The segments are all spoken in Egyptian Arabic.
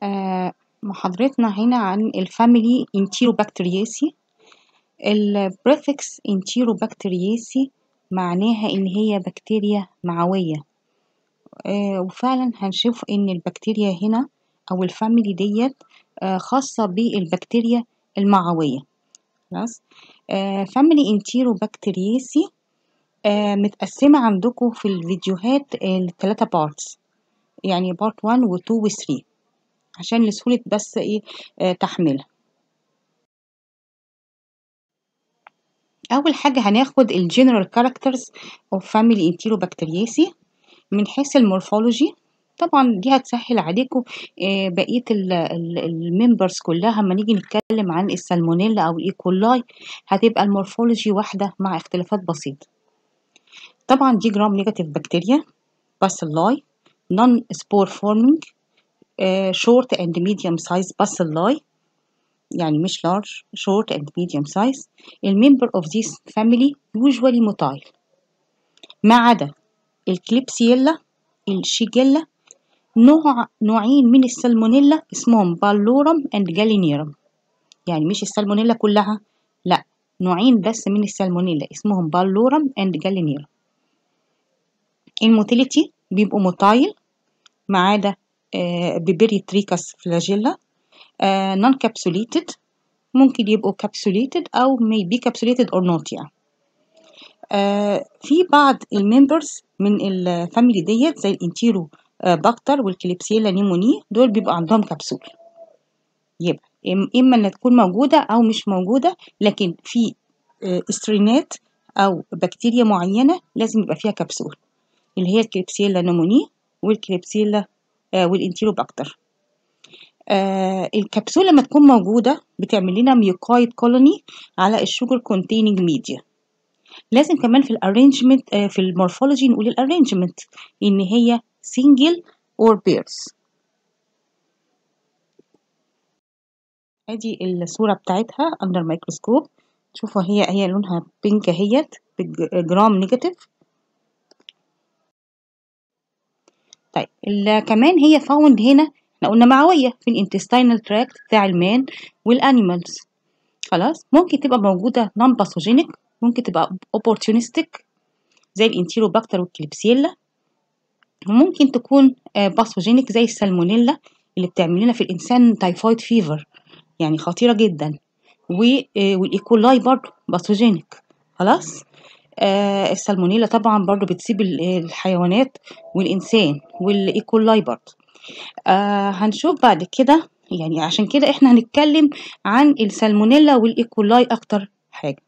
آه، محاضرتنا هنا عن الفاميلي انتيروبكتيرياسي البريفكس انتيروبكتيرياسي معناها ان هي بكتيريا معوية آه، وفعلا هنشوف ان البكتيريا هنا او الفاميلي ديت آه، خاصة بالبكتيريا المعوية خلاص فاميلي انتيروبكتيرياسي متقسمة عندكم في الفيديوهات لثلاثة بارتس يعني بارت 1 و 2 و 3 عشان لسهولة بس ايه آه تحميلها أول حاجة هناخد الجنرال كاركترز اوف فاميلي انتيروبكتيرياسي من حيث المورفولوجي طبعا دي هتسهل عليكم آه بقية الممبرز كلها اما نيجي نتكلم عن السالمونيلا أو الإيكولاي هتبقى المورفولوجي واحدة مع اختلافات بسيطة طبعا دي جرام نيجاتيف بكتيريا باسيلاي non spore forming uh, short and medium size bacilli يعني مش large short and medium size الممبر of this family usually motile ما عدا الكليبسيلا الشيجيلا نوع نوعين من السالمونيلا اسمهم بالورم اند جالينيرم يعني مش السالمونيلا كلها لا نوعين بس من السالمونيلا اسمهم بالورم اند جالينيرم الموتيليتي بيبقوا موتايل ما عدا بيبيريتريكاس فلاجيلا نون كابسوليتد ممكن يبقوا كابسوليتد او maybe capsulated or not يعني آه في بعض الممبرز من الفاميلي ديت زي الانتيرو آه باكتر والكليبسيلا نيموني دول بيبقى عندهم كبسول يبقى اما انها تكون موجوده او مش موجوده لكن في آه استرينات او بكتيريا معينه لازم يبقى فيها كبسول اللي هي الكليبسيلا نيموني والكليبسيلا آه والانتيروباكتر آه الكبسولة لما تكون موجودة بتعمل لنا ميوكايد كولوني على الشوجر كونتيننج ميديا لازم كمان في الارينجمنت آه في المورفولوجي نقول الارينجمنت ان هي سنجل اور بيرز ادي الصورة بتاعتها اندر ميكروسكوب شوفوا هي هي لونها بينك اهيت جرام نيجاتيف طيب كمان هي فاوند هنا احنا قلنا معويه في الانتستينال تراكت بتاع المان والانيمالز خلاص ممكن تبقى موجوده نون باثوجينيك ممكن تبقى اوبورتونستيك زي الانتيروباكتر والكليبسيلا وممكن تكون باثوجينيك زي السالمونيلا اللي بتعمل لنا في الانسان تايفويد فيفر يعني خطيره جدا والايكولاي برضه باثوجينيك خلاص آه السالمونيلا طبعا برضو بتسيب الحيوانات والإنسان والإيكولاي برضو آه هنشوف بعد كده يعني عشان كده احنا هنتكلم عن السالمونيلا والإيكولاي أكتر حاجة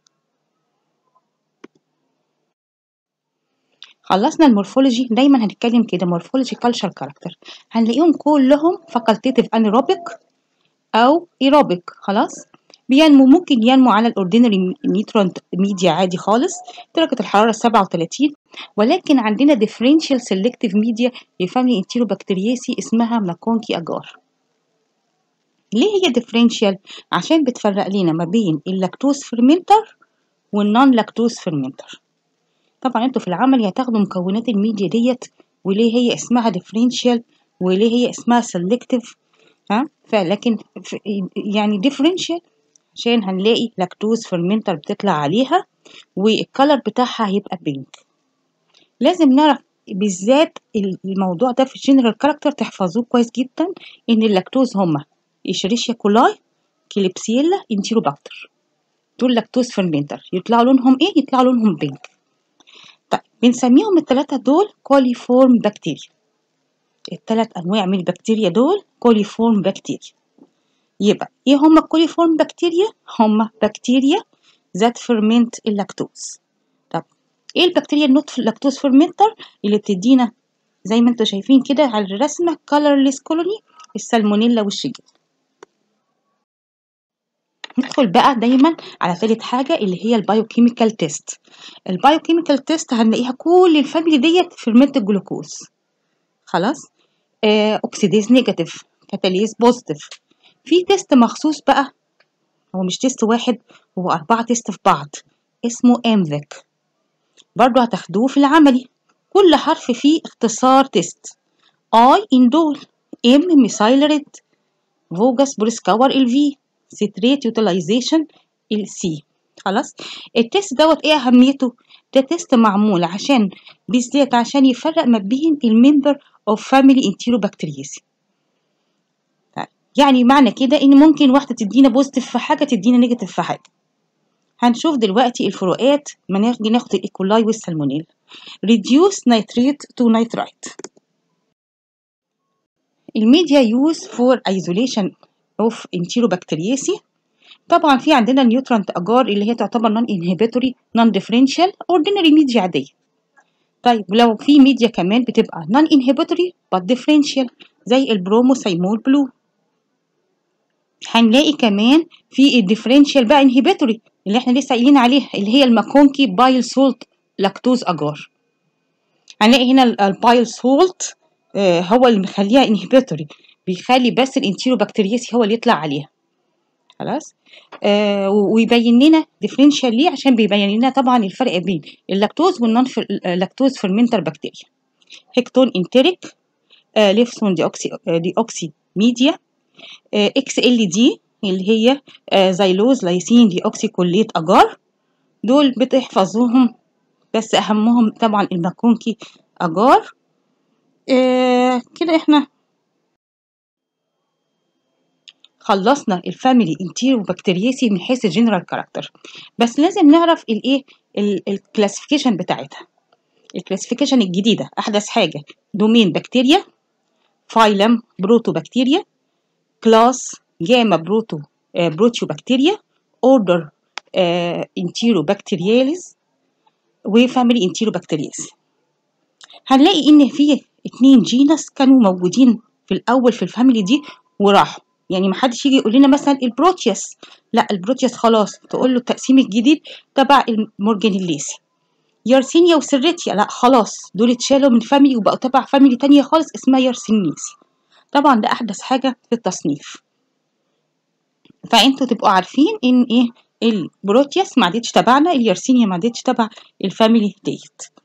خلصنا المورفولوجي دايما هنتكلم كده مورفولوجي كالتشر كاركتر هنلاقيهم كلهم فاكولتيف انيروبيك او ايروبيك خلاص بينمو ممكن ينمو على الاوردينري نيوترونت ميديا عادي خالص درجة الحرارة 37 ولكن عندنا ديفرنشال سيلكتيف ميديا لفاميلي انتيروبكتيرياسي اسمها ماكونكي اجار ليه هي ديفرنشال عشان بتفرق لنا ما بين اللاكتوز فيرمنتر والنون لاكتوز فيرمنتر طبعا انتوا في العمل هتاخدوا مكونات الميديا ديت وليه هي اسمها ديفرنشال وليه هي اسمها سيلكتيف ها فلكن يعني ديفرنشال عشان هنلاقي لاكتوز فيرمنتر بتطلع عليها والكلر بتاعها هيبقى بينك لازم نعرف بالذات الموضوع ده في الجنرال كاركتر تحفظوه كويس جدا ان اللاكتوز هما اشريشيا كولاي كليبسيلا انتيروباكتر دول لاكتوز فيرمنتر يطلعوا لونهم ايه يطلعوا لونهم بينك طيب بنسميهم الثلاثه دول كوليفورم بكتيريا الثلاث انواع من البكتيريا دول كوليفورم بكتيريا يبقى ايه هما الكوليفورم بكتيريا هما بكتيريا ذات فيرمنت اللاكتوز طب ايه البكتيريا النوت لاكتوز فيرمنتر اللي بتدينا زي ما انتم شايفين كده على الرسمه كولرليس كولوني السالمونيلا والشجل ندخل بقى دايما على ثالث حاجه اللي هي البايوكيميكال تيست البايوكيميكال تيست هنلاقيها كل الفاميلي ديت فيرمنت الجلوكوز خلاص آه اوكسيديز نيجاتيف كاتاليز بوزيتيف في تيست مخصوص بقى هو مش تيست واحد هو أربعة تيست في بعض اسمه امفيك برضو هتاخدوه في العملي كل حرف فيه اختصار تيست I in دول M ميثايلريد فوجاس بروسكاور الفي ستريت يوتيلايزيشن السي خلاص التست دوت ايه اهميته ده تيست معمول عشان بالذات عشان يفرق ما بين الممبر اوف فاميلي انتيروبكتيريسي يعني معنى كده ان ممكن واحده تدينا بوزيتيف في حاجه تدينا نيجاتيف في حاجه هنشوف دلوقتي الفروقات ما نيجي ناخد الايكولاي والسالمونيل reduce nitrate to nitrite الميديا يوز فور isolation of enterobacteriaceae طبعا في عندنا النيوترانت اجار اللي هي تعتبر نون انهبيتوري نون ديفرنشال اوردينري ميديا عاديه طيب لو في ميديا كمان بتبقى نون انهبيتوري بس ديفرنشال زي البروموسايمول بلو هنلاقي كمان في الديفرنشال بقى انهبيتوري اللي احنا لسه قايلين عليها اللي هي الماكونكي بايل سولت لاكتوز اجار هنلاقي هنا البايل سولت آه هو اللي مخليها انهبيتوري بيخلي بس الانتيروبكتيريسي هو اللي يطلع عليها خلاص آه ويبين لنا ديفرنشال ليه عشان بيبين لنا طبعا الفرق بين اللاكتوز والنون لاكتوز فيرمنتر بكتيريا هيكتون انتريك آه ليفسون دي اوكسي آه دي اوكسي ميديا اكس ال دي اللي هي آه زيلوز لايسين دي اوكسي كوليت اجار دول بتحفظوهم بس اهمهم طبعا الماكونكي اجار آه كده احنا خلصنا الفاميلي انتيروبكتيريسي من حيث الجنرال كاركتر بس لازم نعرف الايه الكلاسيفيكيشن بتاعتها الكلاسيفيكيشن الجديده احدث حاجه دومين بكتيريا فايلم بروتوبكتيريا كلاس جاما بروتو آه بروتيوبكتيريا اوردر آه انتيروبكتيرياليز وفاميلي انتيروبكتيرياس هنلاقي ان في اتنين جينس كانوا موجودين في الاول في الفاميلي دي وراحوا يعني ما حدش يجي يقول لنا مثلا البروتياس لا البروتياس خلاص تقول له التقسيم الجديد تبع المورجانيليسي يارسينيا وسريتيا لا خلاص دول اتشالوا من فاميلي وبقوا تبع فاميلي تانية خالص اسمها يارسينيسي طبعا ده احدث حاجه في التصنيف فانتوا تبقوا عارفين ان ايه البروتياس ما عادتش تبعنا اليارسينيا ما عادتش تبع الفاميلي ديت